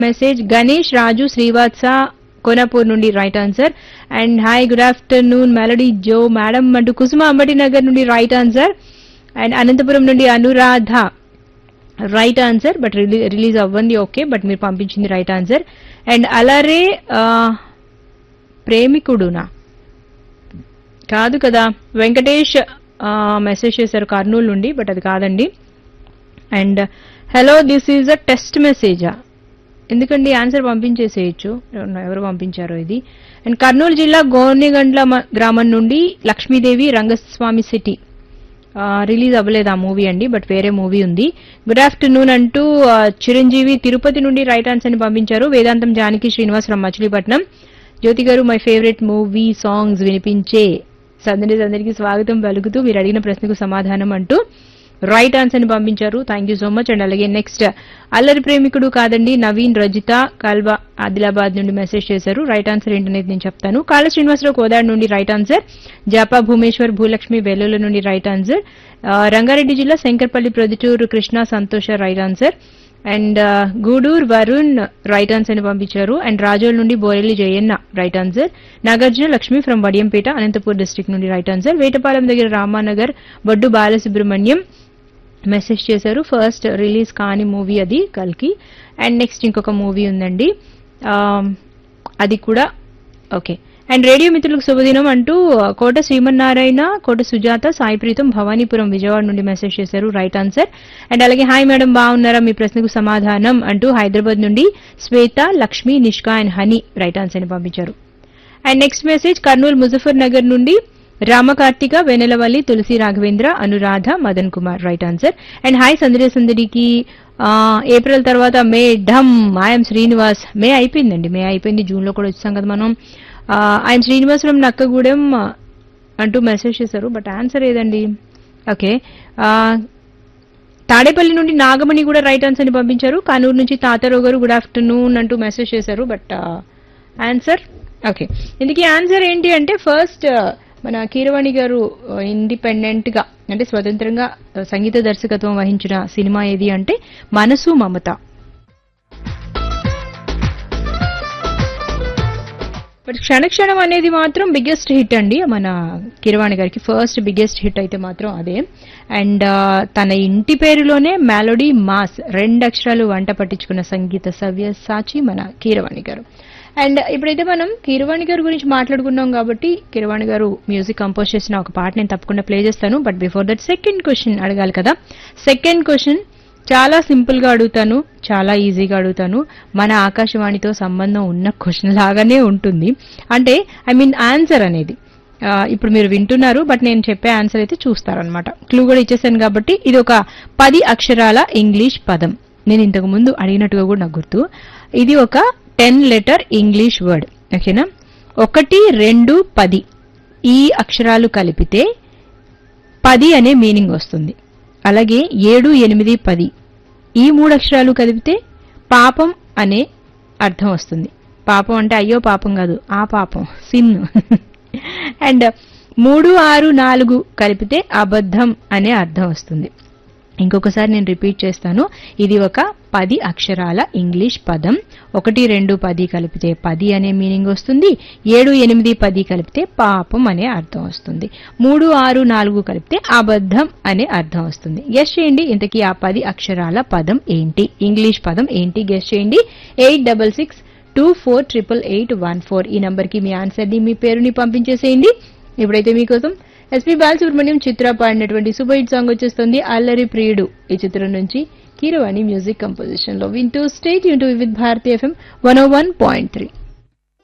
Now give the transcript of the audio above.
message Ganesh Raju Srivatsa Konapur నుండి right answer and hi good afternoon melody జో madam అంటూ కుసుమ అంబటి నగర్ నుండి రైట్ ఆన్సర్ అండ్ అనంతపురం నుండి Anuradha right answer but release అవ్వండి ఓకే బట్ మీరు పంపించింది రైట్ ఆన్సర్ అండ్ అలారే ఆ, ప్రేమికుడునా కాదు కదా వెంకటేష్ మెసేజ్ చేశారు కర్నూలు నుండి బట్ అది కాదండి and hello this is a test మెసేజా ఎందుకండి ఆన్సర్ పంపించేసేయచ్చు ఎవరు- ఎవరు పంపించారో ఇది అండ్ కర్నూలు జిల్లా గోనెగండ్ల మ- గ్రామం నుండి లక్ష్మీదేవి రంగస్వామి సిటీ ఆ, రిలీజ్ అవ్వలేదు ఆ మూవీ అండి బట్ వేరే మూవీ ఉంది గుడ్ ఆఫ్టర్నూన్ అంటూ ఆ, చిరంజీవి తిరుపతి నుండి రైట్ ఆన్సర్ ని పంపించారు వేదాంతం జానకి శ్రీనివాసరావు మచిలీపట్నం జ్యోతి గారు మై ఫేవరెట్ మూవీ సాంగ్స్ వినిపించే సందడి సందడికి స్వాగతం పలుకుతూ మీరు అడిగిన ప్రశ్నకు సమాధానం అంటూ రైట్ ఆన్సర్ ని పంపించారు thank you so much and అలాగే నెక్స్ట్ అల్లరి ప్రేమికుడు కాదండి నవీన్ రజిత కాల్వా ఆదిలాబాద్ నుండి మెసేజ్ చేశారు రైట్ ఆన్సర్ ఏంటనేది నేను చెప్తాను కాళ శ్రీనివాసరావు కోదాడు నుండి రైట్ ఆన్సర్ జాపా భూమేశ్వర్ భూలక్ష్మి వెల్లుల నుండి రైట్ ఆన్సర్ ఆ, రంగారెడ్డి జిల్లా Shankarpally Proddatur Krishna Santosha right answer and Gudur Varun right answer ని పంపించారు అండ్ రాజోల్ నుండి Borelli Jayanna right answer Nagarjuna Lakshmi from Vadiyampeta Anantapur district నుండి రైట్ ఆన్సర్ వేటపాలెం దగ్గర రామానగర్ బొడ్డు బాలసుబ్రహ్మణ్యం మెసేజ్ చేశారు ఫస్ట్ రిలీజ్ కాని మూవీ అది కల్కి అండ్ నెక్స్ట్ ఇంకొక మూవీ ఉందండి ఆమ్, అది కూడా ఓకే అండ్ రేడియో మిత్రులకు శుభదినం అంటూ కోట శ్రీమన్నారాయణ కోట సుజాత సాయి ప్రీతం భవానీపురం విజయవాడ నుండి మెసేజ్ చేశారు రైట్ ఆన్సర్ అండ్ అలాగే హాయ్ మేడం బాగున్నారా మీ ప్రశ్నకు సమాధానం అంటూ హైదరాబాద్ నుండి Swetha Lakshmi Nishka and Honey right answer ని పంపించారు and next message Kurnool Muzaffar Nagar నుండి Ramakarthika Vennelavalli Tulasi Raghavendra Anuradha Madan Kumar right answer and hi సందడి సందడికి ఆ, ఏప్రిల్ తర్వాత మే ఢమ్ ఐఎమ్ శ్రీనివాస్ మే అయిపోయిందండి మే అయిపోయింది జూన్ లో కూడా వచ్చాం కదా మనం ఐఎమ్ శ్రీనివాస్ ఫ్రమ్ నక్కగూడెం అంటూ మెసేజ్ చేశారు బట్ ఆన్సర్ ఏదండి ఓకే ఆ, తాడేపల్లి నుండి నాగమణి కూడా రైట్ ఆన్సర్ ని పంపించారు కానూరు నుంచి తాతారావు గారు గుడ్ ఆఫ్టర్నూన్ అంటూ మెసేజ్ చేశారు బట్ ఆన్సర్ ఓకే ఇందుకీ ఆన్సర్ ఏంటి అంటే ఫస్ట్ మన కీరవాణి గారు ఇండిపెండెంట్ గా అంటే స్వతంత్రంగా ఆ, సంగీత దర్శకత్వం వహించిన సినిమా ఏది అంటే మనసు మమత బట్ క్షణక్షణం అనేది మాత్రం బిగ్గెస్ట్ హిట్ అండి మన కిరవాణి గారికి ఫస్ట్ బిగ్గెస్ట్ హిట్ అయితే మాత్రం అదే అండ్ తన ఇంటి పేరులోనే మెలోడీ మాస్ రెండు అక్షరాలు వంట పట్టించుకున్న సంగీత సవ్య సాచి మన కీరవాణి గారు అండ్ ఇప్పుడైతే మనం కీరవాణి గారి గురించి మాట్లాడుకున్నాం కాబట్టి కీరవాణి గారు మ్యూజిక్ కంపోజ్ చేసిన ఒక పాట నేను తప్పకుండా ప్లే చేస్తాను but before that second question అడగాలి కదా సెకండ్ క్వశ్చన్ చాలా సింపుల్ గా అడుగుతాను చాలా ఈజీగా అడుగుతాను మన ఆకాశవాణితో సంబంధం ఉన్న క్వశ్చన్ లాగానే ఉంటుంది అంటే ఐ మీన్ ఆన్సర్ అనేది ఆ, ఇప్పుడు మీరు వింటున్నారు బట్ నేను చెప్పే ఆన్సర్ అయితే చూస్తారనమాట క్లూ కూడా ఇచ్చేసాను కాబట్టి ఇది ఒక పది అక్షరాల ఇంగ్లీష్ పదం నేను ఇంతకు ముందు అడిగినట్టుగా కూడా నాకు గుర్తు ఇది ఒక టెన్ లెటర్ ఇంగ్లీష్ వర్డ్ ఓకేనా ఒకటి రెండు పది ఈ అక్షరాలు కలిపితే పది అనే మీనింగ్ వస్తుంది అలాగే ఏడు ఎనిమిది పది ఈ మూడు అక్షరాలు కలిపితే పాపం అనే అర్థం వస్తుంది పాపం అంటే అయ్యో పాపం కాదు ఆ పాపం సిన్ అండ్ మూడు ఆరు నాలుగు కలిపితే అబద్ధం అనే అర్థం వస్తుంది ఇంకొకసారి నేను రిపీట్ చేస్తాను ఇది ఒక పది అక్షరాల ఇంగ్లీష్ పదం ఒకటి రెండు పది కలిపితే పది అనే మీనింగ్ వస్తుంది ఏడు ఎనిమిది పది కలిపితే పాపం అనే అర్థం వస్తుంది మూడు ఆరు నాలుగు కలిపితే అబద్ధం అనే అర్థం వస్తుంది గెస్ట్ చేయండి ఇంతకీ ఆ పది అక్షరాల పదం ఏంటి ఇంగ్లీష్ పదం ఏంటి గెస్ట్ చేయండి eight double six two four triple eight one four ఈ నంబర్కి మీ ఆన్సర్ని మీ పేరుని పంపించేసేయండి ఇప్పుడైతే మీకోసం ఎస్పీ బాలసుబ్రహ్మణ్యం చిత్ర పాడినటువంటి సూపర్ హిట్ సాంగ్ వచ్చేస్తుంది అల్లరి ప్రియుడు ఈ చిత్రం నుంచి కీరవాణి మ్యూజిక్ కంపోజిషన్ లో వింటూ స్టేట్ యూన్ to with Bharati FM one O one point three